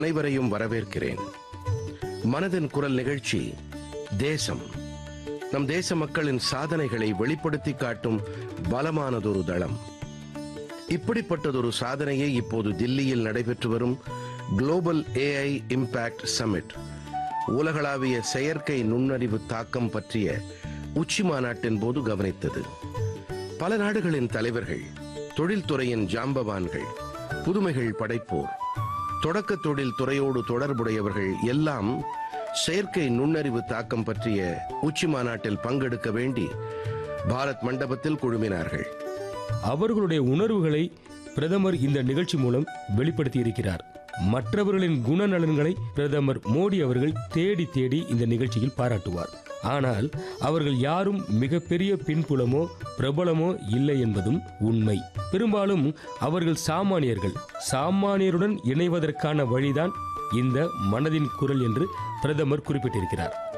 அனைவரையும் வரவேற்கிறேன் மனதின் குரல் நிகழ்ச்சி தேசம் நம் தேச மக்களின் சாதனைகளை வெளிப்படுத்தி காட்டும் பலமானதொரு தளம் இப்படிப்பட்டதொரு சாதனையை இப்போது தில்லியில் நடைபெற்று வரும் குளோபல் ஏஐ இம்பாக்ட் சமிட் உலகளாவிய செயற்கை நுண்ணறிவு தாக்கம் பற்றிய உச்சி மாநாட்டின் போது கவனித்தது பல நாடுகளின் தலைவர்கள் தொழில்துறையின் ஜாம்பவான்கள் புதுமைகள் படைப்போர் தொடக்க தொழில் துறையோடு தொடர்புடையவர்கள் எல்லாம் செயற்கை நுண்ணறிவு தாக்கம் பற்றிய உச்சி மாநாட்டில் பங்கெடுக்க வேண்டி பாரத் மண்டபத்தில் குழுமினார்கள் அவர்களுடைய உணர்வுகளை பிரதமர் இந்த நிகழ்ச்சி மூலம் வெளிப்படுத்தி இருக்கிறார் மற்றவர்களின் குணநலன்களை பிரதமர் மோடி அவர்கள் தேடி தேடி இந்த நிகழ்ச்சியில் பாராட்டுவார் ஆனால் அவர்கள் யாரும் மிகப்பெரிய பின்புலமோ பிரபலமோ இல்லை என்பதும் உண்மை பெரும்பாலும் அவர்கள் சாமானியர்கள் சாமானியருடன் இணைவதற்கான வழிதான் இந்த மனதின் குரல் என்று பிரதமர் குறிப்பிட்டிருக்கிறார்